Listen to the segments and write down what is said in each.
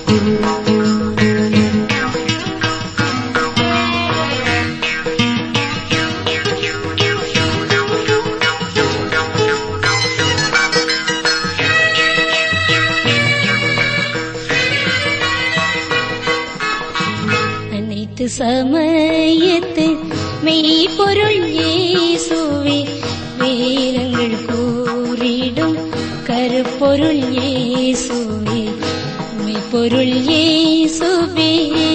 அனைத்து சமயத்து மெய்ப்பொருள் இயேசுவே வேதங்கள் கூறிடும் கருப்பொருள் இயேசுவே மெய்ப்பொருள் இயேசுவே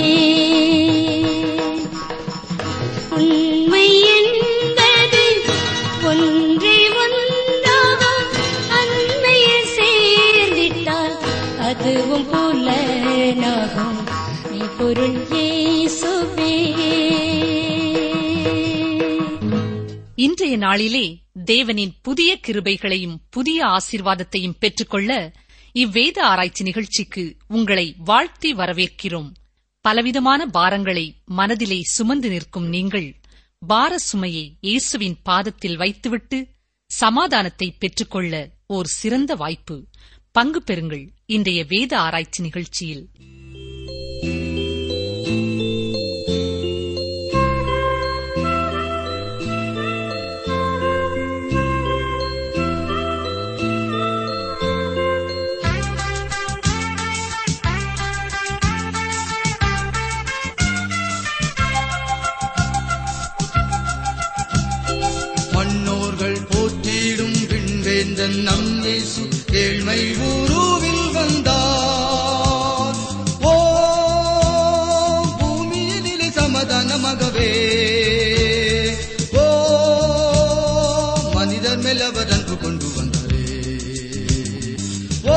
உண்மை என்பது ஒன்றே ஒன்றாகும் அண்மையில் சேர்ந்திட்டால் அதுவும் புலனாகும் மெய்ப்பொருள் இயேசுவே இன்றைய நாளிலே தேவனின் புதிய கிருபைகளையும் புதிய ஆசீர்வாதத்தையும் பெற்றுக்கொள்ள இவ்வேத ஆராய்ச்சி நிகழ்ச்சிக்கு உங்களை வாழ்த்தி வரவேற்கிறோம் பலவிதமான பாரங்களை மனதிலே சுமந்து நிற்கும் நீங்கள் பார சுமையை இயேசுவின் பாதத்தில் வைத்துவிட்டு சமாதானத்தை பெற்றுக்கொள்ள ஓர் சிறந்த வாய்ப்பு பங்கு பெறுங்கள் இன்றைய வேத ஆராய்ச்சி நிகழ்ச்சியில் மன்னோர்கள் போற்றிடும் விண்வேந்தன் நம் இயேசு ஏழ்மை உருவில் வந்தார் ஓ பூமியினிலே சமாதானமாகவே ஓ மனிதர் மேல் அவர் அன்பு கொண்டு வந்தாரே ஓ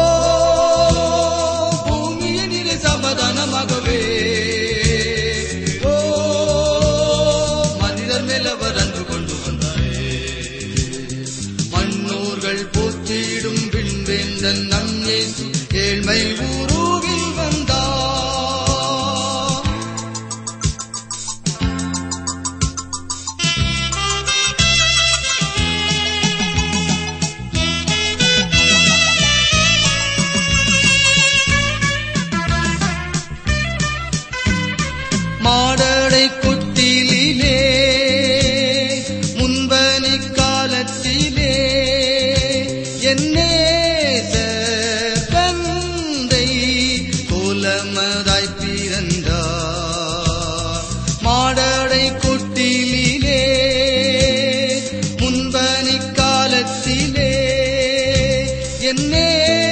பூமியினிலே சமாதானமாகவே ஓ மனிதர் மேல் அவர் அன்பு கொண்டு வந்தாரே மன்னோர்கள் போற்றிடும் விண்வேந்தன் நம் இயேசு ஏழ்மை உருவில் வந்தார் மாடடை கொட்டிலே முன்பனி காலத்திலே என்னே தந்தை கோலமதாய் பிறந்தார் மாடடை கொட்டிலே முன்பனி காலத்திலே என்னே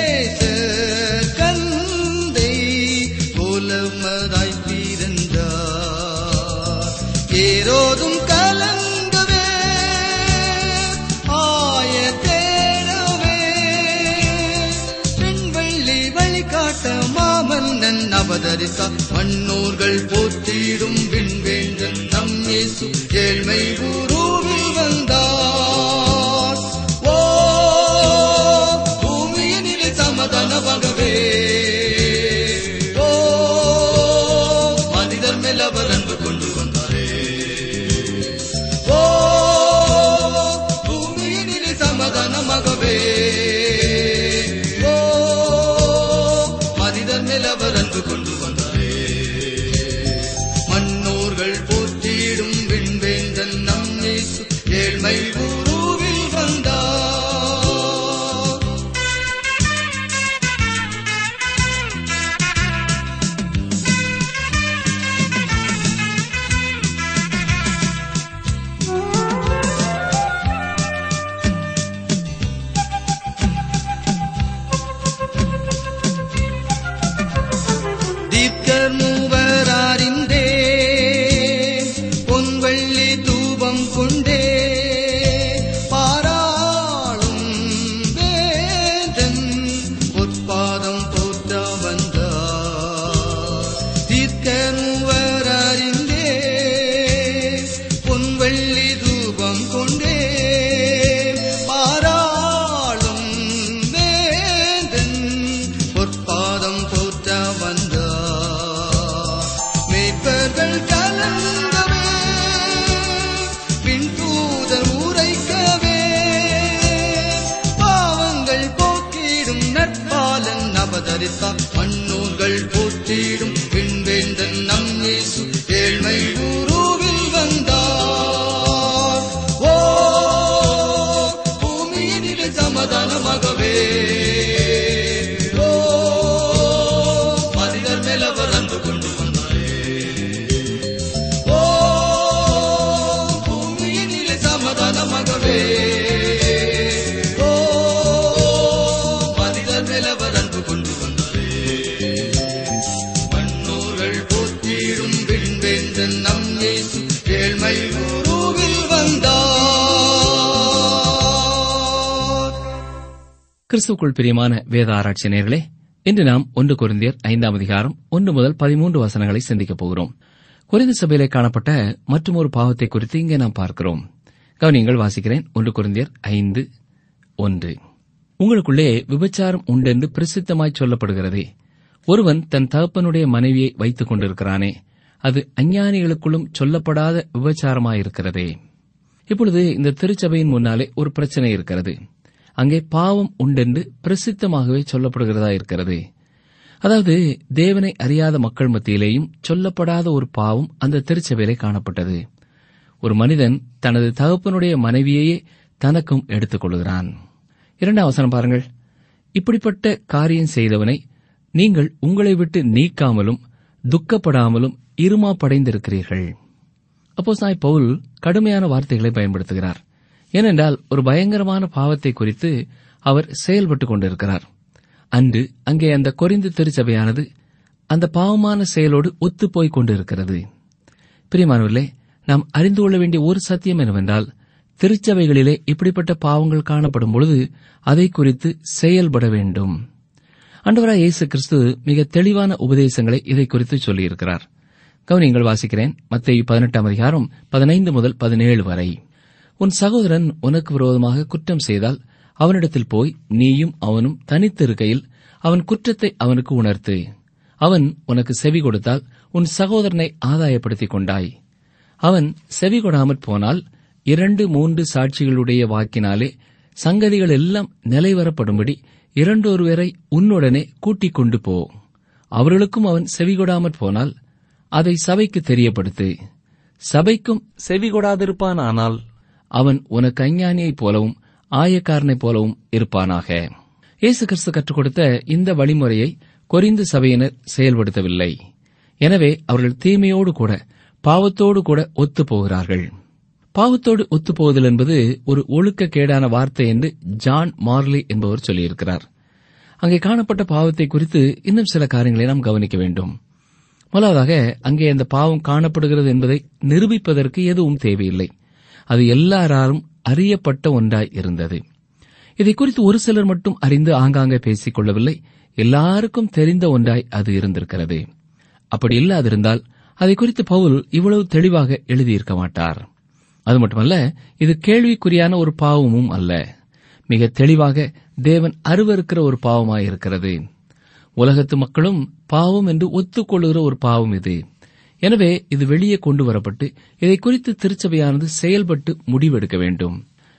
கந்தை கோலமதாய் பிறந்தார் ஏரோதும் கலங்கவே ஆய தேடவே பெண்வள்ளி வழிகாட்ட மாமன்னன் அவதரித்தார் மன்னோர்கள் போற்றிடும் விண்வேந்தன் நம் இயேசு ஏழ்மை உருவில் வந்தார் ஓ பூமியினிலே சமாதானமாகவே ஓ மனிதர் மேல் அவர் அன்பு கொண்டு வந்தாரே ஓ பூமியினிலே சமாதானமாகவே ஓ மனிதர் மேல் அவர் அன்பு கொண்டு வந்தாரே மன்னோர்கள் போற்றிடும் விண்வேந்தன் நம் இயேசு ஏழ்மை உருவில் வந்தார் தீர்க்கர் மூவராரிந்தே பொன்வள்ளி தூபம் கொண்டே பாராளும் வேதன் பொற்பாதம் போற்ற வந்தார் தீர்க்கர் மூவராரிந்தே பொன்வள்ளி தூபம் கொண்டே பாராளும் வேதன் பொற்பாதம் போற்ற வந்தார் மேய்ப்பர்கள் கலங்கவே பின்தூதர் உரைக்கவே பாவங்கள் போக்கிடும் நற்பாலன் அவதரித்தார் மன்னூர்கள் போற்ற போற்றிடும் விண்வேந்தன் நம் இயேசு ஏழ்மை உருவில் வந்தார் ஓ பூமியினிலே சமாதானமாகவே ஓ மனிதர் மேல் அவர் அன்பு கொண்டு வந்தாரே ஓ பூமியினிலே சமாதானமாகவே ஓ மனிதர் மேல் அவர் அன்பு கொண்டு வந்தாரே மன்னோர்கள் போற்றிடும் விண்வேந்தன் நம் இயேசு ஏழ்மை உருவில் வந்தார் கிறிஸ்துக்குள் பிரியமான வேத ஆராய்ச்சி நேயர்களே இன்று நாம் ஒன்று கொரிந்தியர் ஐந்தாம் அதிகாரம் ஒன்று முதல் பதிமூன்று வசனங்களை சிந்திக்கப் போகிறோம் கொரிந்த சபையிலே காணப்பட்ட மற்றொரு பாவத்தை குறித்து இங்கே நாம் பார்க்கிறோம் கவனியங்கள் வாசிக்கிறேன் ஒன்று கொரிந்தியர் ஐந்து ஒன்று உங்களுக்குள்ளே விபச்சாரம் உண்டென்று பிரசித்தமாய் சொல்லப்படுகிறதே ஒருவன் தன் தகப்பனுடைய மனைவியை வைத்துக் கொண்டிருக்கிறானே அது அஞ்ஞானிகளுக்குள்ளும் சொல்லப்படாத விபச்சாரமாயிருக்கிறதே இப்பொழுது இந்த திருச்சபையின் முன்னாலே ஒரு பிரச்சனை இருக்கிறது அங்கே பாவம் உண்டென்று பிரசித்தமாகவே சொல்லப்படுகிறதா இருக்கிறது அதாவது தேவனை அறியாத மக்கள் மத்தியிலேயும் சொல்லப்படாத ஒரு பாவம் அந்த திருச்சபையிலே காணப்பட்டது ஒரு மனிதன் தனது தகப்பனுடைய மனைவியையே தனக்கும் எடுத்துக் கொள்கிறான் இரண்டாம் வசனம் பாருங்கள் இப்படிப்பட்ட காரியம் செய்தவனை நீங்கள் உங்களை விட்டு நீக்காமலும் துக்கப்படாமலும் இருமாப்படைந்திருக்கிறீர்கள் அப்போ சாய் பவுல் கடுமையான வார்த்தைகளை பயன்படுத்துகிறார் ஏனென்றால் ஒரு பயங்கரமான பாவத்தை குறித்து அவர் செயல்பட்டுக் கொண்டிருக்கிறார் அன்று அங்கே அந்த கொரிந்து திருச்சபையானது அந்த பாவமான செயலோடு ஒத்துப்போய்க் கொண்டிருக்கிறது பிரியமானவர்களே நாம் அறிந்து கொள்ள வேண்டிய ஒரு சத்தியம் என்னவென்றால் திருச்சபைகளிலே இப்படிப்பட்ட பாவங்கள் காணப்படும் பொழுது அதை குறித்து செயல்பட வேண்டும் அண்டவராய் இயேசு கிறிஸ்து மிக தெளிவான உபதேசங்களை இதை குறித்து சொல்லியிருக்கிறார் கவனியங்கள் வாசிக்கிறேன் மத்திய பதினெட்டாம் அதிகாரம் பதினைந்து முதல் பதினேழு வரை உன் சகோதரன் உனக்கு விரோதமாக குற்றம் செய்தால் அவனிடத்தில் போய் நீயும் அவனும் தனித்திருக்கையில் அவன் குற்றத்தை அவனுக்கு உணர்த்து அவன் உனக்கு செவி கொடுத்தால் உன் சகோதரனை ஆதாயப்படுத்திக் கொண்டாய் அவன் செவி கொடாமற் போனால் இரண்டு மூன்று சாட்சிகளுடைய வாக்கினாலே சங்கதிகள் எல்லாம் நிலைவரப்படும்படி இரண்டொருவரை உன்னுடனே கூட்டிக் கொண்டு போ அவர்களுக்கும் அவன் செவிகொடாமற் போனால் அதை சபைக்கு தெரியப்படுத்து சபைக்கும் செவிகொடாதிருப்பானானால் அவன் உனக்கு அஞ்ஞானியைப் போலவும் ஆயக்காரனைப் போலவும் இருப்பானாக இயேசு கிறிஸ்து கற்றுக் கொடுத்த இந்த வழிமுறையை கொரிந்து சபையினர் செயல்படுத்தவில்லை எனவே அவர்கள் தீமையோடு கூட பாவத்தோடு கூட ஒத்துப் போகிறார்கள் பாவத்தோடு ஒத்துப்போகுதல் என்பது ஒரு ஒழுக்கக்கேடான வார்த்தை என்று ஜான் மார்லி என்பவர் சொல்லியிருக்கிறார் அங்கே காணப்பட்ட பாவத்தை குறித்து இன்னும் சில காரியங்களை நாம் கவனிக்க வேண்டும் முதலாவதாக அங்கே அந்த பாவம் காணப்படுகிறது என்பதை நிரூபிப்பதற்கு எதுவும் தேவையில்லை அது எல்லாராலும் அறியப்பட்ட ஒன்றாய் இருந்தது இதை குறித்து ஒரு சிலர் மட்டும் அறிந்து ஆங்காங்கே பேசிக் கொள்ளவில்லை எல்லாருக்கும் தெரிந்த ஒன்றாய் அது இருந்திருக்கிறது அப்படி இல்லாதிருந்தால் அதை குறித்து பவுல் இவ்வளவு தெளிவாக எழுதியிருக்க மாட்டார் அது மட்டுமல்ல இது கேள்விக்குறியான ஒரு பாவமும் அல்ல மிக தெளிவாக தேவன் அருவருக்கிற ஒரு பாவமாயிருக்கிறது உலகத்து மக்களும் பாவம் என்று ஒத்துக்கொள்ளுகிற ஒரு பாவம் இது எனவே இது வெளியே கொண்டு வரப்பட்டு இதை குறித்து திருச்சபையானது செயல்பட்டு முடிவெடுக்க வேண்டும்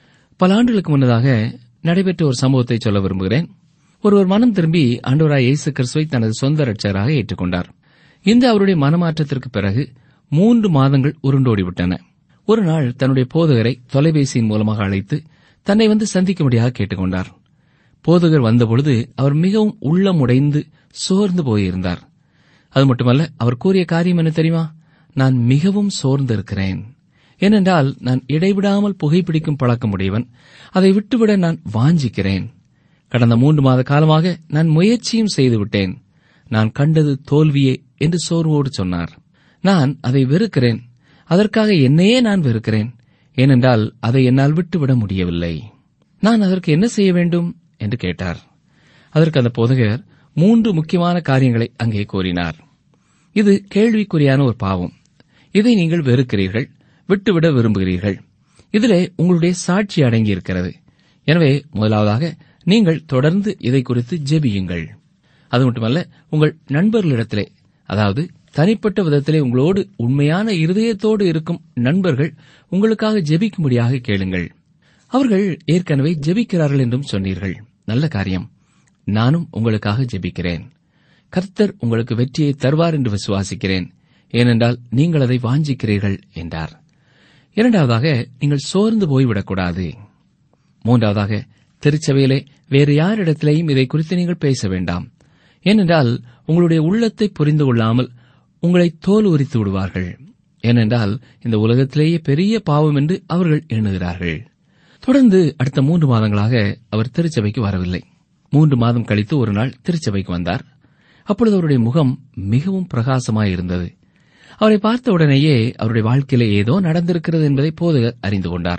பல ஆண்டுகளுக்கு முன்னதாக நடைபெற்ற ஒரு சம்பவத்தை சொல்ல விரும்புகிறேன் ஒருவர் மனம் திரும்பி ஆண்டவராய் இயேசு கிறிஸ்துவை தனது சொந்த ரட்சகராக ஏற்றுக்கொண்டார் இந்த அவருடைய மனமாற்றத்திற்கு பிறகு மூன்று மாதங்கள் உருண்டோடிவிட்டன ஒரு நாள் தன்னுடைய போதகரை தொலைபேசியின் மூலமாக அழைத்து தன்னை வந்து சந்திக்கும்படியாக கேட்டுக்கொண்டார் போதகர் வந்தபொழுது அவர் மிகவும் உள்ளமுடைந்து சோர்ந்து போயிருந்தார் அது மட்டுமல்ல அவர் கூறிய காரியம் என்ன தெரியுமா நான் மிகவும் சோர்ந்திருக்கிறேன் ஏனென்றால் நான் இடைவிடாமல் புகைப்பிடிக்கும் பழக்கமுடையவன் அதை விட்டுவிட நான் வாஞ்சிக்கிறேன் கடந்த மூன்று மாத காலமாக நான் முயற்சியும் செய்துவிட்டேன் நான் கண்டது தோல்வியே என்று சோர்வோடு சொன்னார் நான் அதை வெறுக்கிறேன் அதற்காக என்னையே நான் வெறுக்கிறேன் ஏனென்றால் அதை என்னால் விட்டுவிட முடியவில்லை நான் அதற்கு என்ன செய்ய வேண்டும் என்று கேட்டார் அதற்கு அந்த போதகர் மூன்று முக்கியமான காரியங்களை அங்கே கூறினார் இது கேள்விக்குறியான ஒரு பாவம் இதை நீங்கள் வெறுக்கிறீர்கள் விட்டுவிட விரும்புகிறீர்கள் இதிலே உங்களுடைய சாட்சி அடங்கியிருக்கிறது எனவே முதலாவதாக நீங்கள் தொடர்ந்து இதை குறித்து ஜெபியுங்கள் அது மட்டுமல்ல உங்கள் நண்பர்களிடத்திலே அதாவது தனிப்பட்ட விதத்திலே உங்களோடு உண்மையான இருதயத்தோடு இருக்கும் நண்பர்கள் உங்களுக்காக ஜெபிக்கும்படியாக கேளுங்கள் அவர்கள் ஏற்கனவே ஜெபிக்கிறார்கள் என்றும் சொன்னீர்கள் நல்ல காரியம் நானும் உங்களுக்காக ஜெபிக்கிறேன் கர்த்தர் உங்களுக்கு வெற்றியை தருவார் என்று விசுவாசிக்கிறேன் ஏனென்றால் நீங்கள் அதை வாஞ்சிக்கிறீர்கள் என்றார் இரண்டாவதாக நீங்கள் சோர்ந்து போய்விடக்கூடாது மூன்றாவதாக திருச்சபையிலே வேறு யாரிடத்திலேயும் இதை குறித்து நீங்கள் பேச வேண்டாம் ஏனென்றால் உங்களுடைய உள்ளத்தை புரிந்து கொள்ளாமல் உங்களை தோல் உரித்து விடுவார்கள் ஏனென்றால் இந்த உலகத்திலேயே பெரிய பாவம் என்று அவர்கள் எண்ணுகிறார்கள் தொடர்ந்து அடுத்த மூன்று மாதங்களாக அவர் திருச்சபைக்கு வரவில்லை மூன்று மாதம் கழித்து ஒரு நாள் திருச்சபைக்கு வந்தார் அப்பொழுது அவருடைய முகம் மிகவும் பிரகாசமாயிருந்தது அவரை பார்த்த உடனேயே அவருடைய வாழ்க்கையிலே ஏதோ நடந்திருக்கிறது என்பதை போதகர் அறிந்து கொண்டார்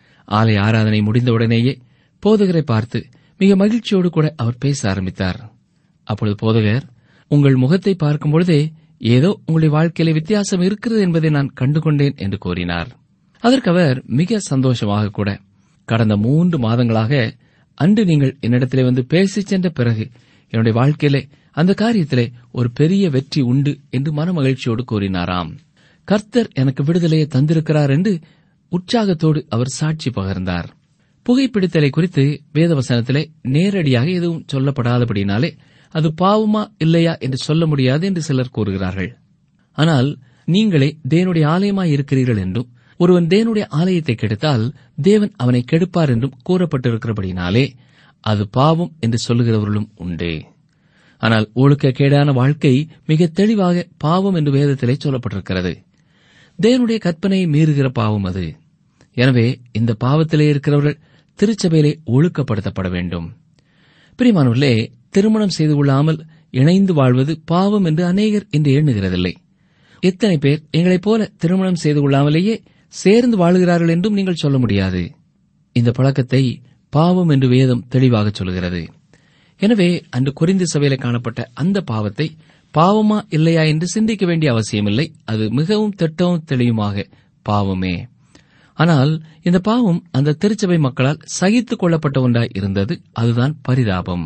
ஆலய ஆராதனை முடிந்தவுடனேயே போதகரை பார்த்து மிக மகிழ்ச்சியோடு கூட அவர் பேச ஆரம்பித்தார் அப்பொழுது போதகர் உங்கள் முகத்தை பார்க்கும் பொழுதே ஏதோ உங்களுடைய வாழ்க்கையிலே வித்தியாசம் இருக்கிறது என்பதை நான் கண்டுகொண்டேன் என்று கூறினார் அதற்கு அவர் மிக சந்தோஷமாக கூட கடந்த மூன்று மாதங்களாக அன்று நீங்கள் என்னிடத்திலே வந்து பேசிச் சென்ற பிறகு என்னுடைய வாழ்க்கையிலே அந்த காரியத்திலே ஒரு பெரிய வெற்றி உண்டு என்று மனமகிழ்ச்சியோடு கூறினாராம் கர்த்தர் எனக்கு விடுதலையை தந்திருக்கிறார் என்று உற்சாகத்தோடு அவர் சாட்சி பகர்ந்தார் புகைப்பிடித்தலை குறித்து வேதவசனத்திலே நேரடியாக எதுவும் சொல்லப்படாதபடினாலே அது பாவமா இல்லையா என்று சொல்ல முடியாது என்று சிலர் கூறுகிறார்கள் ஆனால் நீங்களே தேவனுடைய ஆலயமாய் இருக்கிறீர்கள் என்றும் ஒருவன் தேவனுடைய ஆலயத்தை கெடுத்தால் தேவன் அவனை கெடுப்பார் என்றும் கூறப்பட்டிருக்கிறபடினாலே அது பாவம் என்று சொல்லுகிறவர்களும் உண்டு ஆனால் ஒழுக்கக்கேடான வாழ்க்கை மிக தெளிவாக பாவம் என்று வேதத்திலே சொல்லப்பட்டிருக்கிறது தேவனுடைய கற்பனையை மீறுகிற பாவம் அது எனவே இந்த பாவத்திலே இருக்கிறவர்கள் திருச்சபையிலே ஒழுக்கப்படுத்தப்பட வேண்டும் பிரிமானவர்களே திருமணம் செய்து கொள்ளாமல் இணைந்து வாழ்வது பாவம் என்று அநேகர் இன்று எண்ணுகிறதில்லை எத்தனை பேர் எங்களைப் போல திருமணம் செய்து கொள்ளாமலேயே சேர்ந்து வாழ்கிறார்கள் என்றும் நீங்கள் சொல்ல முடியாது இந்த பழக்கத்தை பாவம் என்று வேதம் தெளிவாக சொல்கிறது எனவே அன்று குறிந்து சபையில காணப்பட்ட அந்த பாவத்தை பாவமா இல்லையா என்று சிந்திக்க வேண்டிய அவசியமில்லை அது மிகவும் திட்டமும் தெளிவுமாக பாவமே ஆனால் இந்த பாவம் அந்த திருச்சபை மக்களால் சகித்துக் கொள்ளப்பட்ட ஒன்றாய் இருந்தது அதுதான் பரிதாபம்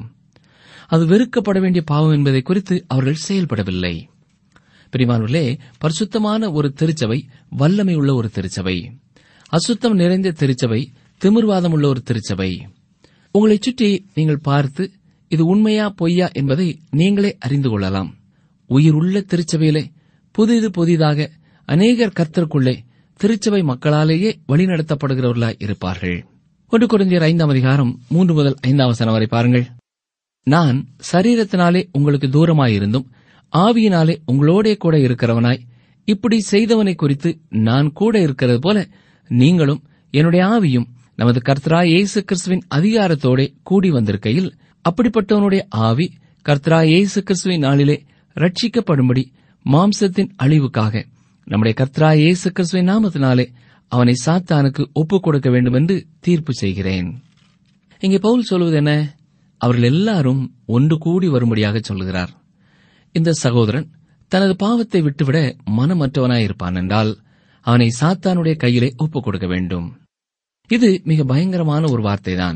அது வெறுக்கப்பட வேண்டிய பாவம் என்பதை குறித்து அவர்கள் செயல்படவில்லை பிரிமானுள்ளே பரிசுத்தமான ஒரு திருச்சபை வல்லமை உள்ள ஒரு திருச்சபை அசுத்தம் நிறைந்த திருச்சபை திமிர்வாதம் உள்ள ஒரு திருச்சபை உங்களைச் சுற்றி நீங்கள் பார்த்து இது உண்மையா பொய்யா என்பதை நீங்களே அறிந்து கொள்ளலாம் உயிர் உள்ள திருச்சபையிலே புதிது புதிதாக அநேகர் கர்த்தருக்குள்ளே திருச்சபை மக்களாலேயே வழிநடத்தப்படுகிறவர்களாய் இருப்பார்கள் ஒன்று குறைந்தியர் ஐந்தாம் அதிகாரம் மூன்று முதல் ஐந்தாம் வசனம் வரை பாருங்கள் நான் சரீரத்தினாலே உங்களுக்கு தூரமாயிருந்தும் ஆவியினாலே உங்களோடே கூட இருக்கிறவனாய் இப்படி செய்தவனை குறித்து நான் கூட இருக்கிறது போல நீங்களும் என்னுடைய ஆவியும் நமது கர்த்தராய் இயேசு கிறிஸ்துவின் அதிகாரத்தோடே கூடி வந்திருக்கையில் அப்படிப்பட்டவனுடைய ஆவி கர்த்தராய் இயேசு கிறிஸ்துவின் நாளிலே ரட்சிக்கப்படும்படி மாம்சத்தின் அழிவுக்காக நம்முடைய கர்த்தராய் இயேசு கிறிஸ்துவின் நாமத்தினாலே அவனை சாத்தானுக்கு ஒப்புக் கொடுக்க வேண்டும் என்று தீர்ப்பு செய்கிறேன் இங்கே பவுல் சொல்வது என்ன அவர்கள் எல்லாரும் ஒன்று கூடி வரும்படியாக சொல்லுகிறார் இந்த சகோதரன் தனது பாவத்தை விட்டுவிட மனமற்றவனாயிருப்பான் என்றால் அவனை சாத்தானுடைய கையிலே ஒப்புக் கொடுக்க வேண்டும் இது மிக பயங்கரமான ஒரு வார்த்தைதான்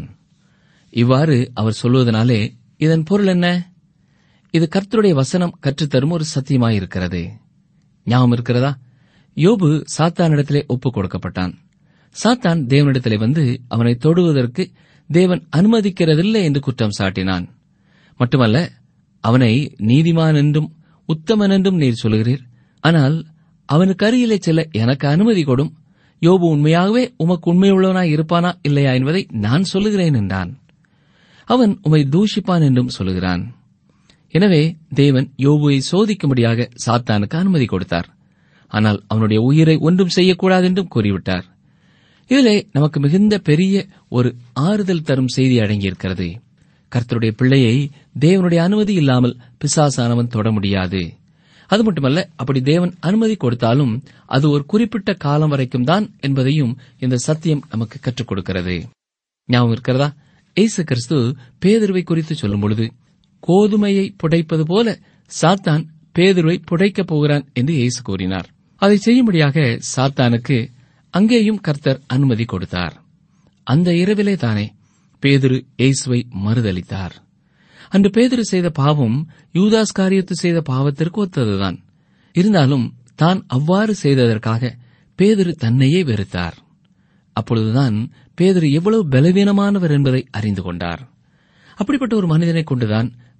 இவ்வாறு அவர் சொல்வதனாலே இதன் பொருள் என்ன இது கர்த்தருடைய வசனம் கற்றுத்தரும் ஒரு சத்தியமாயிருக்கிறது ஞாபகம் இருக்கிறதா யோபு சாத்தானிடத்திலே ஒப்புக் கொடுக்கப்பட்டான் சாத்தான் தேவனிடத்திலே வந்து அவனை தொடுவதற்கு தேவன் அனுமதிக்கிறதில்லை என்று குற்றம் சாட்டினான் மட்டுமல்ல அவனை நீதிமான் என்றும் உத்தமன் என்றும் நீர் சொல்கிறீர் ஆனால் அவனுக்கு அருகிலே செல்ல எனக்கு அனுமதி கொடும் யோபு உண்மையாகவே உமக்கு உண்மையுள்ளவனாய் இருப்பானா இல்லையா என்பதை நான் சொல்லுகிறேன் என்றான் அவன் உமை தூஷிப்பான் என்றும் சொல்லுகிறான் எனவே தேவன் யோபுவை சோதிக்கும்படியாக சாத்தானுக்கு அனுமதி கொடுத்தார் ஆனால் அவனுடைய உயிரை ஒன்றும் செய்யக்கூடாது என்றும் கூறிவிட்டார் இதிலே நமக்கு மிகுந்த பெரிய ஒரு ஆறுதல் தரும் செய்தி அடங்கியிருக்கிறது கர்த்தருடைய பிள்ளையை தேவனுடைய அனுமதி இல்லாமல் பிசாசானவன் தொட முடியாது அது மட்டுமல்ல அப்படி தேவன் அனுமதி கொடுத்தாலும் அது ஒரு குறிப்பிட்ட காலம் வரைக்கும் தான் என்பதையும் இந்த சத்தியம் நமக்கு கற்றுக் கொடுக்கிறது ஞாபகம் இருக்கிறதா இயேசு கிறிஸ்து பேதுருவை குறித்து சொல்லும் பொழுது கோதுமையை புடைப்பது போல சாத்தான் பேதுருவை புடைக்கப் போகிறான் என்று இயேசு கூறினார் அதை செய்யும்படியாக சாத்தானுக்கு அங்கேயும் கர்த்தர் அனுமதி கொடுத்தார் அந்த இரவிலே தானே பேதுரு இயேசுவை மறுதளித்தார் அன்று பேதுரு செய்த பாவம் யூதாஸ் காரியத்து செய்த பாவத்திற்கு ஒத்ததுதான் இருந்தாலும் தான் அவ்வாறு செய்ததற்காக பேதுரு தன்னையே வெறுத்தார் அப்பொழுதுதான் பேதுரு எவ்வளவு பலவீனமானவர் என்பதை அறிந்து கொண்டார் அப்படிப்பட்ட ஒரு மனிதனை கொண்டுதான்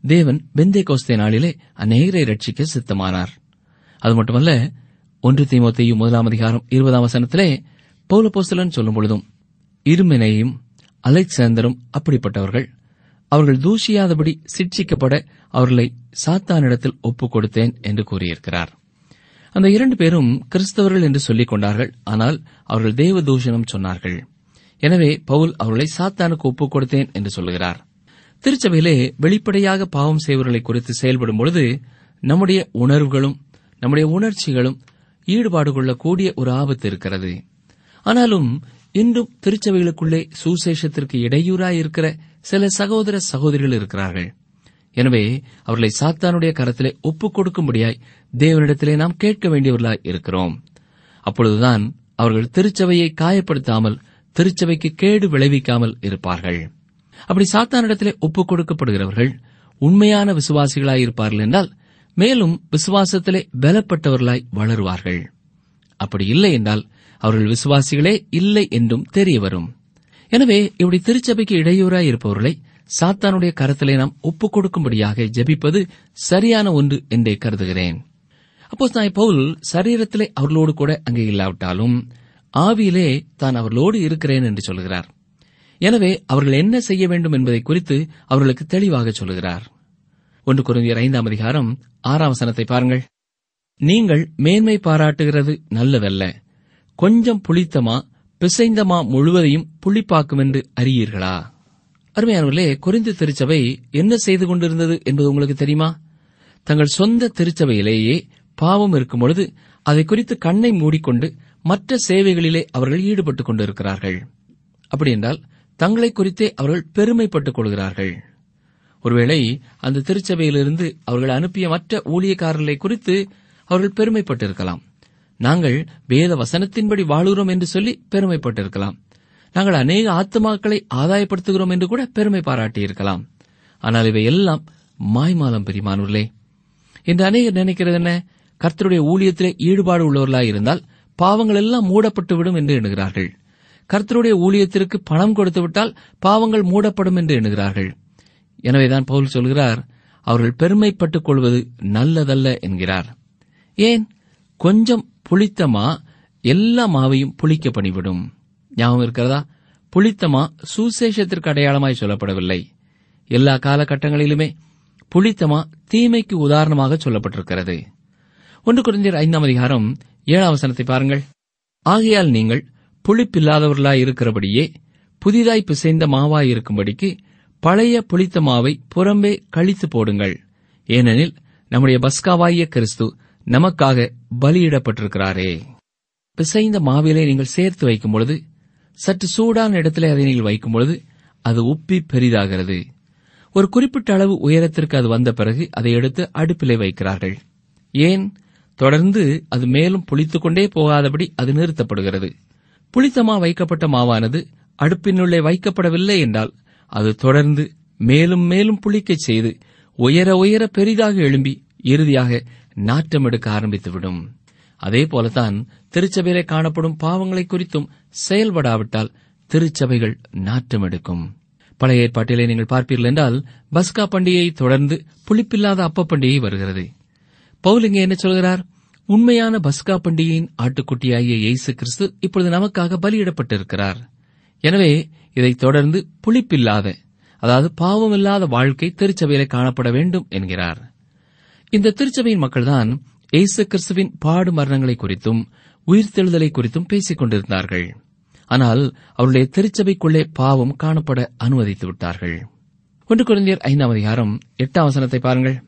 தேவன் பெந்தே கோஸ்தே நாளிலே அநேகரை ரட்சிக்க சித்தமானார் அது மட்டுமல்ல ஒன்று தீமோத்தேயு முதலாம் அதிகாரம் இருபதாம் வசனத்திலே பௌலபோஸ்தலன் சொல்லும் பொழுதும் இருமினையும் அலெக்சாந்தரும் அப்படிப்பட்டவர்கள் அவர்கள் தூஷியாதபடி சிட்சிக்கப்பட அவர்களை சாத்தானிடத்தில் ஒப்புக் கொடுத்தேன் என்று கூறியிருக்கிறார் அந்த இரண்டு பேரும் கிறிஸ்தவர்கள் என்று சொல்லிக் கொண்டார்கள் ஆனால் அவர்கள் தேவ தூஷணம் சொன்னார்கள் எனவே பவுல் அவர்களை சாத்தானுக்கு ஒப்புக் கொடுத்தேன் என்று சொல்கிறார் திருச்சபையிலே வெளிப்படையாக பாவம் செய்வர்களை குறித்து செயல்படும் பொழுது நம்முடைய உணர்வுகளும் நம்முடைய உணர்ச்சிகளும் ஈடுபாடு கொள்ளக்கூடிய ஒரு ஆபத்து இருக்கிறது ஆனாலும் இன்றும் திருச்சபைகளுக்குள்ளே சுசேஷத்திற்கு இடையூறாய் இருக்கிற சில சகோதர சகோதரிகள் இருக்கிறார்கள் எனவே அவர்களை சாத்தானுடைய கரத்திலே ஒப்புக் கொடுக்கும்படியாய் தேவனிடத்திலே நாம் கேட்க வேண்டியவர்களாய் இருக்கிறோம் அப்பொழுதுதான் அவர்கள் திருச்சபையை காயப்படுத்தாமல் திருச்சபைக்கு கேடு விளைவிக்காமல் இருப்பார்கள் அப்படி சாத்தானிடத்திலே ஒப்புக் கொடுக்கப்படுகிறவர்கள் உண்மையான விசுவாசிகளாய் இருப்பார்கள் என்றால் மேலும் விசுவாசத்திலே பலப்பட்டவர்களாய் வளருவார்கள் அப்படி இல்லை என்றால் அவர்கள் விசுவாசிகளே இல்லை என்றும் தெரிய வரும் எனவே இப்படி திருச்சபைக்கு இடையூறாய் இருப்பவர்களை சாத்தானுடைய கரத்திலே நாம் ஒப்புக் கொடுக்கும்படியாக ஜெபிப்பது சரியான ஒன்று என்றே கருதுகிறேன் அப்போ நான் பவுல் சரீரத்திலே அவர்களோடு கூட அங்கே இல்லாவிட்டாலும் ஆவியிலே தான் அவர்களோடு இருக்கிறேன் என்று சொல்கிறார் எனவே அவர்கள் என்ன செய்ய வேண்டும் என்பதை குறித்து அவர்களுக்கு தெளிவாக சொல்கிறார் ஒன்று குருந்தியர் ஐந்தாம் அதிகாரம் ஆறாம் வசனத்தை பாருங்கள் நீங்கள் மேன்மை பாராட்டுகிறது நல்லதல்ல கொஞ்சம் புளித்தமா பிசைந்தமா முழுவதையும் புளிப்பாக்கும் என்று அறியீர்களா அருமையானவர்களே குறிந்து திருச்சபை என்ன செய்து கொண்டிருந்தது என்பது உங்களுக்கு தெரியுமா தங்கள் சொந்த திருச்சபையிலேயே பாவம் இருக்கும் பொழுது அதை குறித்து கண்ணை மூடிக்கொண்டு மற்ற சேவைகளிலே அவர்கள் ஈடுபட்டுக் கொண்டிருக்கிறார்கள் அப்படியென்றால் தங்களை குறித்தே அவர்கள் பெருமைப்பட்டுக் கொள்கிறார்கள் ஒருவேளை அந்த திருச்சபையிலிருந்து அவர்கள் அனுப்பிய மற்ற ஊழியக்காரர்களை குறித்து அவர்கள் பெருமைப்பட்டிருக்கலாம் நாங்கள் வேத வசனத்தின்படி வாழுகிறோம் என்று சொல்லி பெருமைப்பட்டிருக்கலாம் நாங்கள் அநேக ஆத்மாக்களை ஆதாயப்படுத்துகிறோம் என்று கூட பெருமை பாராட்டியிருக்கலாம் ஆனால் இவை எல்லாம் மாய்மாலம் பெரியமானூர்களே என்று அநேகர் நினைக்கிறது என்ன கர்த்தருடைய ஊழியத்திலே ஈடுபாடு உள்ளவர்களாய் இருந்தால் பாவங்கள் எல்லாம் மூடப்பட்டுவிடும் என்று எண்ணுகிறார்கள் கர்த்தருடைய ஊழியத்திற்கு பணம் கொடுத்துவிட்டால் பாவங்கள் மூடப்படும் என்று எண்ணுகிறார்கள் எனவேதான் பவுல் சொல்கிறார் அவர்கள் பெருமைப்பட்டுக் கொள்வது நல்லதல்ல என்கிறார் ஏன் கொஞ்சம் புளித்தமா எல்லா மாவையும் புளிக்க பண்ணிவிடும் ஞாபகம் இருக்கிறதா புளித்தமா சுசேஷத்திற்கு அடையாளமாய் சொல்லப்படவில்லை எல்லா காலகட்டங்களிலுமே புளித்தமா தீமைக்கு உதாரணமாக சொல்லப்பட்டிருக்கிறது ஒன்று குறைந்தர் ஐந்தாம் அதிகாரம் ஏழாம் வசனத்தை பாருங்கள் ஆகையால் நீங்கள் புளிப்பில்லாதவர்களாய் இருக்கிறபடியே புதிதாய் பிசைந்த மாவாய் இருக்கும்படிக்கு பழைய புளித்த மாவை புறம்பே கழித்து போடுங்கள் ஏனெனில் நம்முடைய பஸ்காவாகிய கிறிஸ்து நமக்காக பலியிடப்பட்டிருக்கிறாரே பிசைந்த மாவிலே நீங்கள் சேர்த்து வைக்கும் பொழுது சற்று சூடான இடத்திலே அதை நீங்கள் வைக்கும் பொழுது அது உப்பி பெரிதாகிறது ஒரு குறிப்பிட்ட அளவு உயரத்திற்கு அது வந்த பிறகு அதை எடுத்து அடுப்பிலே வைக்கிறார்கள் ஏன் தொடர்ந்து அது மேலும் புளித்துக் கொண்டே போகாதபடி அது நிறுத்தப்படுகிறது புளித்தமா வைக்கப்பட்ட மாவானது அடுப்பினுள்ளே வைக்கப்படவில்லை என்றால் அது தொடர்ந்து மேலும் மேலும் புளிக்கச் செய்து உயர உயர பெரிதாக எழும்பி இறுதியாக நாட்டம் எடுக்க ஆரம்பித்துவிடும் அதே போலத்தான் திருச்சபையிலே காணப்படும் பாவங்களை குறித்தும் செயல்படாவிட்டால் திருச்சபைகள் நாட்டம் எடுக்கும் பழைய ஏற்பாட்டிலே நீங்கள் பார்ப்பீர்கள் என்றால் பஸ்கா பண்டிகையை தொடர்ந்து புளிப்பில்லாத அப்ப பண்டிகை வருகிறது பவுல் இங்கே என்ன சொல்கிறார் உண்மையான பஸ்கா பண்டிகையின் ஆட்டுக்குட்டியாகிய இயேசு கிறிஸ்து இப்பொழுது நமக்காக பலியிடப்பட்டிருக்கிறார் எனவே இதைத் தொடர்ந்து புளிப்பில்லாத அதாவது பாவமில்லாத வாழ்க்கை திருச்சபையிலே காணப்பட வேண்டும் என்கிறார் இந்த திருச்சபையின் மக்கள்தான் இயேசு கிறிஸ்துவின் பாடு மரணங்களை குறித்தும் உயிர்த்தெழுதலை குறித்தும் பேசிக் கொண்டிருந்தார்கள் ஆனால் அவருடைய திருச்சபைக்குள்ளே பாவம் காணப்பட அனுமதித்து விட்டார்கள் ஒன்று குழந்தையர் ஐந்தாம் அதிகாரம் எட்டாம் வசனத்தை பாருங்கள்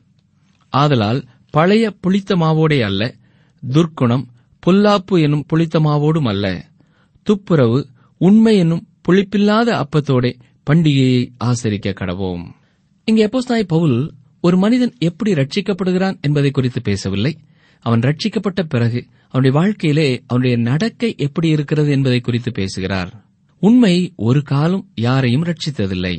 ஆதலால் பழைய புளித்த மாவோடே அல்ல துர்க்குணம் புல்லாப்பு என்னும் புளித்த மாவோடும் அல்ல துப்புரவு உண்மை என்னும் புளிப்பில்லாத அப்பத்தோடே பண்டிகையை ஆசரிக்க கடவோம் இங்கே அப்போஸ்தாய் பவுல் ஒரு மனிதன் எப்படி ரட்சிக்கப்படுகிறான் என்பதை குறித்து பேசவில்லை அவன் ரட்சிக்கப்பட்ட பிறகு அவனுடைய வாழ்க்கையிலே அவனுடைய நடக்கை எப்படி இருக்கிறது என்பதை குறித்து பேசுகிறார் உண்மை ஒரு காலம் யாரையும் ரட்சித்ததில்லை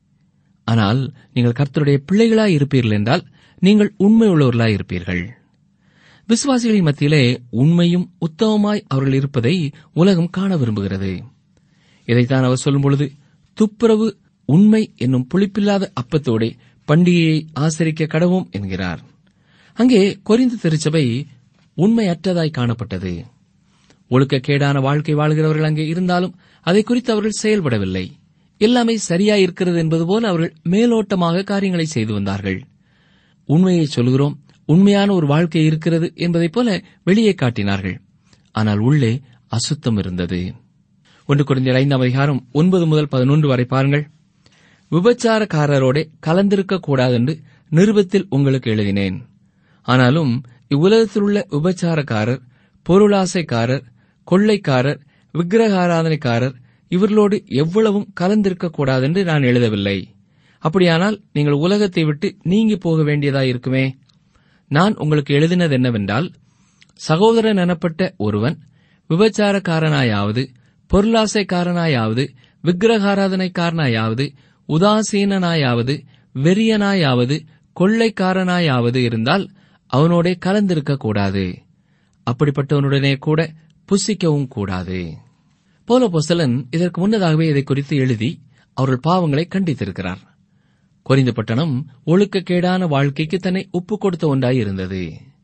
ஆனால் நீங்கள் கர்த்தருடைய பிள்ளைகளாய் இருப்பீர்கள் என்றால் நீங்கள் உண்மை உள்ளவர்களாய் இருப்பீர்கள் விசுவாசிகளின் மத்தியிலே உண்மையும் உத்தமமாய் அவர்கள் இருப்பதை உலகம் காண விரும்புகிறது இதைத்தான் அவர் சொல்லும் பொழுது துப்புரவு உண்மை என்னும் புளிப்பில்லாத அப்பத்தோடே பண்டிகையை ஆசரிக்க கடவும் என்கிறார் அங்கே கொரிந்து திருச்சபை உண்மையற்றதாய் காணப்பட்டது ஒழுக்கக்கேடான வாழ்க்கை வாழ்கிறவர்கள் அங்கே இருந்தாலும் அதை குறித்து அவர்கள் செயல்படவில்லை எல்லாமே சரியா இருக்கிறது என்பது போல அவர்கள் மேலோட்டமாக காரியங்களை செய்து வந்தார்கள் உண்மையை சொல்கிறோம் உண்மையான ஒரு வாழ்க்கை இருக்கிறது என்பதைப் போல வெளியே காட்டினார்கள் ஆனால் உள்ளே அசுத்தம் இருந்தது ஒன்று குறைந்த ஐந்தாம் அதிகாரம் ஒன்பது முதல் பதினொன்று வரை பாருங்கள் விபச்சாரக்காரரோட கலந்திருக்க கூடாதென்று நிருபத்தில் உங்களுக்கு எழுதினேன் ஆனாலும் இவ்வுலகத்திலுள்ள விபச்சாரக்காரர் பொருளாசைக்காரர் கொள்ளைக்காரர் விக்கிரகாராதனைக்காரர் இவர்களோடு எவ்வளவும் கலந்திருக்க கூடாதென்று நான் எழுதவில்லை அப்படியானால் நீங்கள் உலகத்தை விட்டு நீங்கி போக வேண்டியதாயிருக்குமே நான் உங்களுக்கு எழுதினது என்னவென்றால் சகோதரன் எனப்பட்ட ஒருவன் விபச்சாரக்காரனாயாவது பொருளாசைக்காரனாயாவது விக்கிரகாராதனைக்காரனாயாவது உதாசீனனாயாவது வெறியனாயாவது கொள்ளைக்காரனாயாவது இருந்தால் அவனோட கலந்திருக்க கூடாது அப்படிப்பட்டவனுடனே கூட புசிக்கவும் கூடாது போல பொசலன் இதற்கு முன்னதாகவே இதை குறித்து எழுதி அவர்கள் பாவங்களை கண்டித்திருக்கிறார் கொரிந்த பட்டணம் ஒழுக்கக்கேடான வாழ்க்கைக்கு தன்னை ஒப்புக் கொடுத்த ஒன்றாய் இருந்தது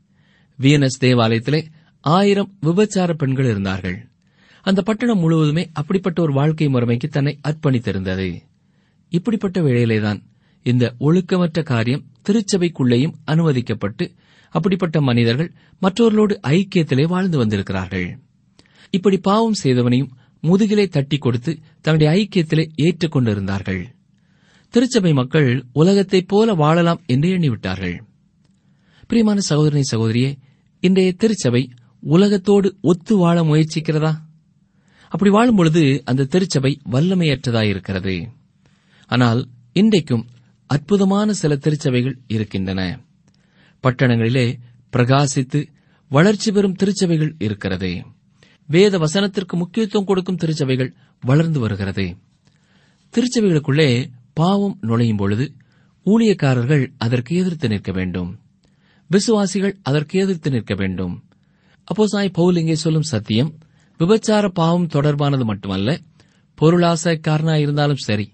வியனஸ் தேவாலயத்திலே ஆயிரம் விபச்சார பெண்கள் இருந்தார்கள் அந்த பட்டணம் முழுவதுமே அப்படிப்பட்ட ஒரு வாழ்க்கை முறைமைக்கு தன்னை அர்ப்பணித்திருந்தது இப்படிப்பட்ட வேளையிலேதான் இந்த ஒழுக்கமற்ற காரியம் திருச்சபைக்குள்ளேயும் அனுமதிக்கப்பட்டு அப்படிப்பட்ட மனிதர்கள் மற்றவர்களோடு ஐக்கியத்திலே வாழ்ந்து வந்திருக்கிறார்கள் இப்படி பாவம் செய்தவனையும் முதுகிலே தட்டி கொடுத்து தன்னுடைய ஐக்கியத்திலே ஏற்றுக் கொண்டிருந்தார்கள் திருச்சபை மக்கள் உலகத்தைப் போல வாழலாம் என்று எண்ணிவிட்டார்கள் பிரியமான சகோதரனை சகோதரியே இன்றைய திருச்சபை உலகத்தோடு ஒத்து வாழ முயற்சிக்கிறதா அப்படி வாழும் பொழுது அந்த திருச்சபை வல்லமையற்றதாயிருக்கிறது ஆனால் இன்றைக்கும் அற்புதமான சில திருச்சபைகள் இருக்கின்றன பட்டணங்களிலே பிரகாசித்து வளர்ச்சி பெறும் திருச்சபைகள் இருக்கிறது வேத வசனத்திற்கு முக்கியத்துவம் கொடுக்கும் திருச்சபைகள் வளர்ந்து வருகிறது திருச்சபைகளுக்குள்ளே பாவம் நுழையும் பொழுது ஊழியக்காரர்கள் அதற்கு எதிர்த்து நிற்க வேண்டும் விசுவாசிகள் அதற்கு எதிர்த்து நிற்க வேண்டும் அப்போ சாய் பவுல் இங்கே சொல்லும் சத்தியம் விபச்சார பாவம் தொடர்பானது மட்டுமல்ல பொருளாசைக்காரனாயிருந்தாலும் சரி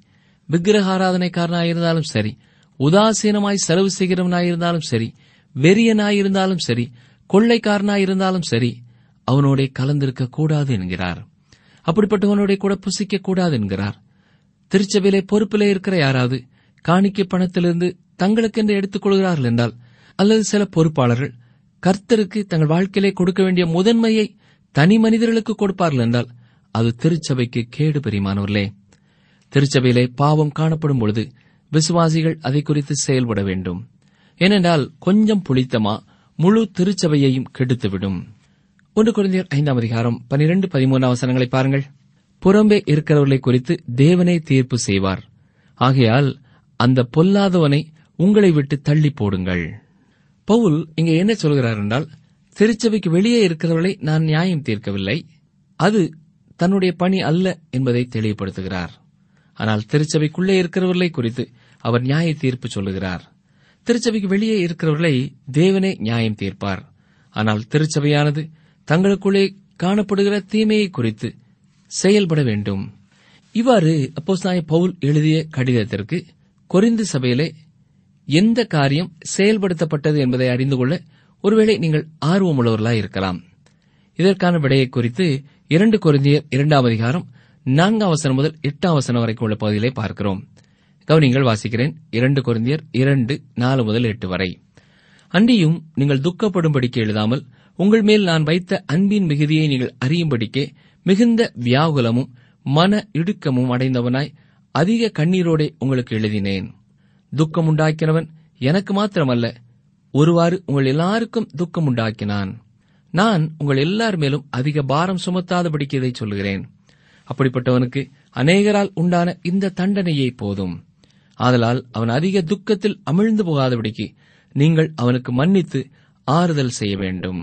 விக்கிரகாராதனைக்காரனாயிருந்தாலும் சரி உதாசீனமாய் செலவு செய்கிறவனாயிருந்தாலும் சரி வெறியனாயிருந்தாலும் சரி கொள்ளைக்காரனாயிருந்தாலும் சரி அவனோட கலந்திருக்க கூடாது என்கிறார் அப்படிப்பட்டவனோட கூட புசிக்க கூடாது என்கிறார் திருச்சபையிலே பொறுப்பிலே இருக்கிற யாராவது காணிக்கை பணத்திலிருந்து தங்களுக்கென்று எடுத்துக் கொள்கிறார்கள் என்றால் அல்லது சில பொறுப்பாளர்கள் கர்த்தருக்கு தங்கள் வாழ்க்கையிலே கொடுக்க வேண்டிய முதன்மையை தனி மனிதர்களுக்கு கொடுப்பார்கள் என்றால் அது திருச்சபைக்கு கேடு பெரியமானவர்களே திருச்சபையிலே பாவம் காணப்படும் பொழுது விசுவாசிகள் அதை குறித்து செயல்பட வேண்டும் ஏனென்றால் கொஞ்சம் புளித்தமா முழு திருச்சபையையும் கெடுத்துவிடும் ஒன்று குழந்தையர் ஐந்தாம் அதிகாரம் பனிரெண்டு பதிமூன்றாம் வசனங்களை பாருங்கள் புறம்பே இருக்கிறவர்களை குறித்து தேவனே தீர்ப்பு செய்வார் ஆகையால் அந்த பொல்லாதவனை உங்களை விட்டு தள்ளி போடுங்கள் பவுல் இங்கே என்ன சொல்கிறார் என்றால் திருச்சபைக்கு வெளியே இருக்கிறவர்களை நான் நியாயம் தீர்க்கவில்லை அது தன்னுடைய பணி அல்ல என்பதை தெளிவுபடுத்துகிறார் ஆனால் திருச்சபைக்குள்ளே இருக்கிறவர்களை குறித்து அவர் நியாய தீர்ப்பு சொல்லுகிறார் திருச்சபைக்கு வெளியே இருக்கிறவர்களை தேவனே நியாயம் தீர்ப்பார் ஆனால் திருச்சபையானது தங்களுக்குள்ளே காணப்படுகிற தீமையை குறித்து செயல்பட வேண்டும் இவ்வாறு அப்போஸ்தாய பவுல் எழுதிய கடிதத்திற்கு கொரிந்து சபையிலே எந்த காரியம் செயல்படுத்தப்பட்டது என்பதை அறிந்து கொள்ள ஒருவேளை நீங்கள் ஆர்வமுள்ளவர்களாய் இருக்கலாம் இதற்கான விடையை குறித்து இரண்டு கொரிந்தியர் இரண்டாம் அதிகாரம் நான்காம் வசனம் முதல் எட்டாம் வசனம் வரைக்கும் உள்ள பகுதியிலே பார்க்கிறோம் கவனிங்கள் வாசிக்கிறேன் இரண்டு கொரிந்தியர் இரண்டு நாலு முதல் எட்டு வரை அன்றியும் நீங்கள் துக்கப்படும்படிக்கு எழுதாமல் உங்கள் மேல் நான் வைத்த அன்பின் மிகுதியை நீங்கள் அறியும்படிக்கே மிகுந்த வியாகுலமும் மன இடுக்கமும் அடைந்தவனாய் அதிக கண்ணீரோடே உங்களுக்கு எழுதினேன் துக்கம் உண்டாக்கினவன் எனக்கு மாத்திரமல்ல ஒருவாறு உங்கள் எல்லாருக்கும் துக்கம் உண்டாக்கினான் நான் உங்கள் எல்லார் மேலும் அதிக பாரம் சுமத்தாதபடிக்கு இதை சொல்கிறேன் அப்படிப்பட்டவனுக்கு அநேகரால் உண்டான இந்த தண்டனையே போதும் ஆதலால் அவன் அதிக துக்கத்தில் அமிழ்ந்து போகாதபடிக்கு நீங்கள் அவனுக்கு மன்னித்து ஆறுதல் செய்ய வேண்டும்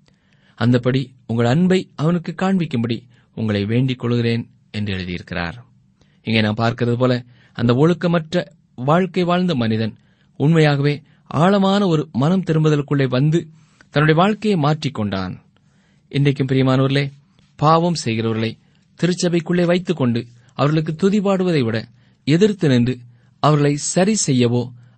அந்தபடி உங்கள் அன்பை அவனுக்கு காண்பிக்கும்படி உங்களை வேண்டிக் கொள்கிறேன் என்று எழுதியிருக்கிறார் இங்கே நாம் பார்க்கிறது போல அந்த ஒழுக்கமற்ற வாழ்க்கை வாழ்ந்த மனிதன் உண்மையாகவே ஆழமான ஒரு மனம் திரும்புதலுக்குள்ளே வந்து தன்னுடைய வாழ்க்கையை மாற்றிக்கொண்டான் இன்றைக்கும் பிரியமானவர்களே பாவம் செய்கிறவர்களை திருச்சபைக்குள்ளே வைத்துக் கொண்டு அவர்களுக்கு துதிபாடுவதை விட எதிர்த்து நின்று அவர்களை சரி செய்யவோ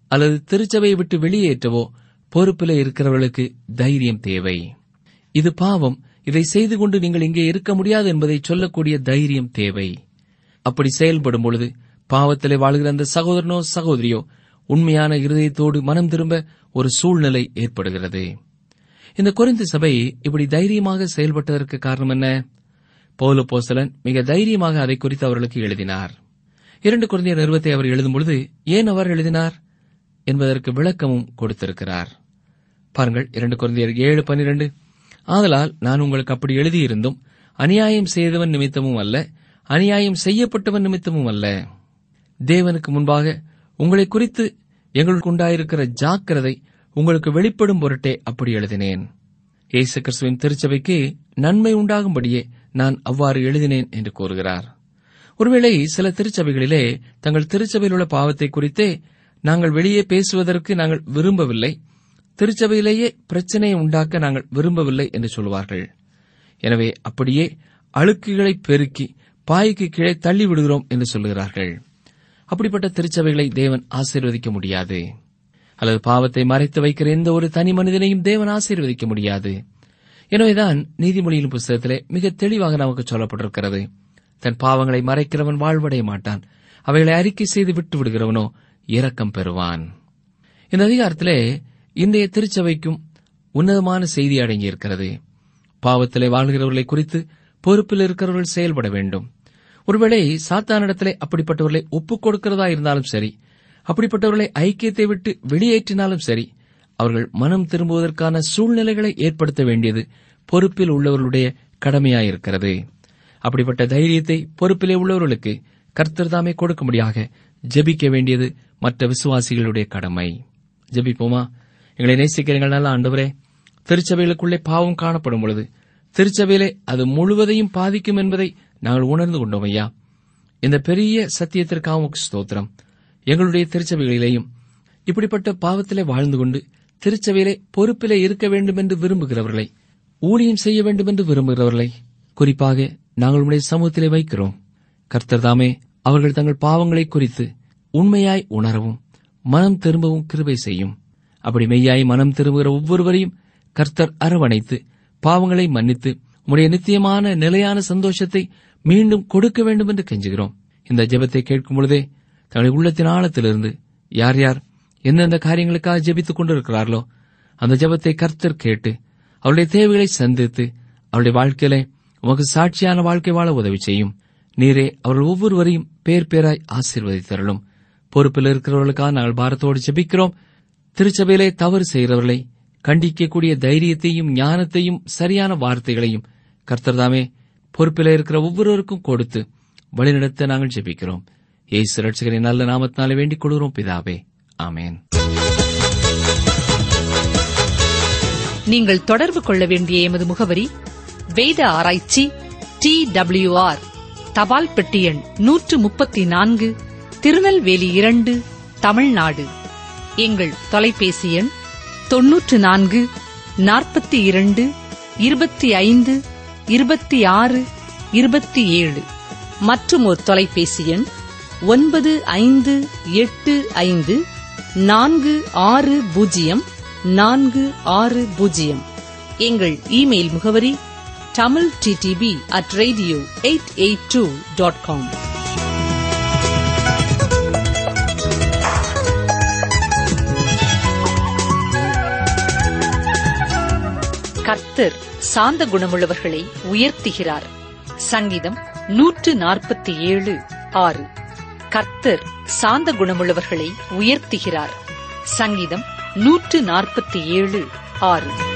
அல்லது திருச்சபையை விட்டு வெளியேற்றவோ பொறுப்பில் இருக்கிறவர்களுக்கு தைரியம் தேவை இது பாவம் இதை செய்து கொண்டு நீங்கள் இங்கே இருக்க முடியாது என்பதை சொல்லக்கூடிய தைரியம் தேவை அப்படி செயல்படும் பொழுது பாவத்திலே வாழ்கிற அந்த சகோதரனோ சகோதரியோ உண்மையான இருதயத்தோடு மனம் திரும்ப ஒரு சூழ்நிலை ஏற்படுகிறது இந்த குறைந்த சபை இப்படி தைரியமாக செயல்பட்டதற்கு காரணம் என்ன பௌல போசலன் மிக தைரியமாக அதை குறித்து அவர்களுக்கு எழுதினார் இரண்டு குழந்தைய நிறுவத்தை அவர் எழுதும் பொழுது ஏன் அவர் எழுதினார் என்பதற்கு விளக்கமும் கொடுத்திருக்கிறார் பாருங்கள் இரண்டு குழந்தையர் ஏழு பன்னிரண்டு ஆதலால் நான் உங்களுக்கு அப்படி எழுதியிருந்தும் அநியாயம் செய்தவன் நிமித்தமும் அல்ல அநியாயம் செய்யப்பட்டவன் நிமித்தமும் அல்ல தேவனுக்கு முன்பாக உங்களை குறித்து எங்களுக்கு உண்டாயிருக்கிற ஜாக்கிரதை உங்களுக்கு வெளிப்படும் பொருட்டே அப்படி எழுதினேன் இயேசு கிறிஸ்துவின் திருச்சபைக்கு நன்மை உண்டாகும்படியே நான் அவ்வாறு எழுதினேன் என்று கூறுகிறார் ஒருவேளை சில திருச்சபைகளிலே தங்கள் திருச்சபையில் உள்ள பாவத்தை குறித்தே நாங்கள் வெளியே பேசுவதற்கு நாங்கள் விரும்பவில்லை திருச்சபையிலேயே பிரச்சனையை உண்டாக்க நாங்கள் விரும்பவில்லை என்று சொல்வார்கள் எனவே அப்படியே அழுக்குகளை பெருக்கி பாய்க்கு கீழே தள்ளி விடுகிறோம் என்று சொல்லுகிறார்கள் அப்படிப்பட்ட திருச்சபைகளை தேவன் ஆசீர்வதிக்க முடியாது அல்லது பாவத்தை மறைத்து வைக்கிற எந்த ஒரு தனி மனிதனையும் தேவன் ஆசீர்வதிக்க முடியாது எனவேதான் நீதிமொழியின் புஸ்தகத்திலே மிக தெளிவாக நமக்கு சொல்லப்பட்டிருக்கிறது தன் பாவங்களை மறைக்கிறவன் வாழ்வடைய மாட்டான் அவைகளை அறிக்கை செய்து விட்டு விடுகிறவனோ இரக்கம் பெறுவான் இந்த அதிகாரத்திலே இன்றைய திருச்சபைக்கும் உன்னதமான செய்தி அடங்கியிருக்கிறது பாவத்திலே வாழ்கிறவர்களை குறித்து பொறுப்பில் இருக்கிறவர்கள் செயல்பட வேண்டும் ஒருவேளை சாத்தானிடத்திலே அப்படிப்பட்டவர்களை ஒப்புக் கொடுக்கிறதா இருந்தாலும் சரி அப்படிப்பட்டவர்களை ஐக்கியத்தை விட்டு வெளியேற்றினாலும் சரி அவர்கள் மனம் திரும்புவதற்கான சூழ்நிலைகளை ஏற்படுத்த வேண்டியது பொறுப்பில் உள்ளவர்களுடைய கடமையாயிருக்கிறது அப்படிப்பட்ட தைரியத்தை பொறுப்பிலே உள்ளவர்களுக்கு கர்த்தர் தாமே கொடுக்கும்படியாக ஜெபிக்க வேண்டியது மற்ற விசுவாசிகளுடைய கடமை ஜெபிப்போமா எங்களை நேசிக்கிறீர்கள் நல்ல ஆண்டவரே திருச்சபைகளுக்குள்ளே பாவம் காணப்படும் பொழுது திருச்சபையிலே அது முழுவதையும் பாதிக்கும் என்பதை நாங்கள் உணர்ந்து கொண்டோம் ஐயா இந்த பெரிய சத்தியத்திற்காக உமக்கு ஸ்தோத்திரம் எங்களுடைய திருச்சபைகளிலேயும் இப்படிப்பட்ட பாவத்திலே வாழ்ந்து கொண்டு திருச்சபையிலே பொறுப்பிலே இருக்க வேண்டும் என்று விரும்புகிறவர்களை ஊழியம் செய்ய வேண்டும் என்று விரும்புகிறவர்களை குறிப்பாக நாங்கள் உடைய சமூகத்திலே வைக்கிறோம் கர்த்தர் தாமே அவர்கள் தங்கள் பாவங்களை குறித்து உண்மையாய் உணரவும் மனம் திரும்பவும் கிருபை செய்யும் அப்படி மெய்யாய் மனம் திரும்புகிற ஒவ்வொருவரையும் கர்த்தர் அரவணைத்து பாவங்களை மன்னித்து உடைய நித்தியமான நிலையான சந்தோஷத்தை மீண்டும் கொடுக்க வேண்டும் என்று கெஞ்சுகிறோம் இந்த ஜெபத்தை கேட்கும் பொழுதே தங்களுடைய உள்ளத்தின் ஆழத்திலிருந்து யார் யார் எந்தெந்த காரியங்களுக்காக ஜெபித்துக் கொண்டிருக்கிறார்களோ அந்த ஜெபத்தை கர்த்தர் கேட்டு அவருடைய தேவைகளை சந்தித்து அவருடைய வாழ்க்கையிலே உமக்கு சாட்சியான வாழ்க்கை வாழ உதவி செய்யும் நீரே அவர்கள் ஒவ்வொருவரையும் பேர் பேராய் ஆசீர்வதித்தருளும் பொறுப்பில் இருக்கிறவர்களுக்காக நாங்கள் பாரத்தோடு ஜெபிக்கிறோம் திருச்சபையிலே தவறு செய்கிறவர்களை கண்டிக்கக்கூடிய தைரியத்தையும் ஞானத்தையும் சரியான வார்த்தைகளையும் கர்த்தர்தாமே பொறுப்பில் இருக்கிற ஒவ்வொருவருக்கும் கொடுத்து வழிநடத்த நாங்கள் ஜெபிக்கிறோம் ஏசு ரட்சகரின் நல்ல நாமத்தினாலே வேண்டிக் கொள்கிறோம் பிதாவே ஆமேன் நீங்கள் தொடர்பு கொள்ள வேண்டிய எமது முகவரி வேத ஆராய்ச்சி டி ஆர் தபால் பெட்டி எண் நூற்று முப்பத்தி நான்கு திருநெல்வேலி இரண்டு தமிழ்நாடு எங்கள் தொலைபேசி எண் தொன்னூற்று நான்கு நாற்பத்தி இரண்டு இருபத்தி ஐந்து இருபத்தி ஆறு இருபத்தி ஏழு மற்றும் ஒரு தொலைபேசி எண் ஒன்பது ஐந்து எட்டு ஐந்து நான்கு ஆறு பூஜ்ஜியம் நான்கு ஆறு பூஜ்ஜியம் எங்கள் இமெயில் முகவரி Tamil DTP at radio eight eight two dot com கர்த்தர் சாந்த குணமுள்ளவர்களை உயர்த்துகிறார் சங்கீதம் நூற்று நாற்பத்தி ஏழு ஆறு கர்த்தர் சாந்த குணமுள்ளவர்களை உயர்த்துகிறார் சங்கீதம் நூற்று நாற்பத்தி ஏழு ஆறு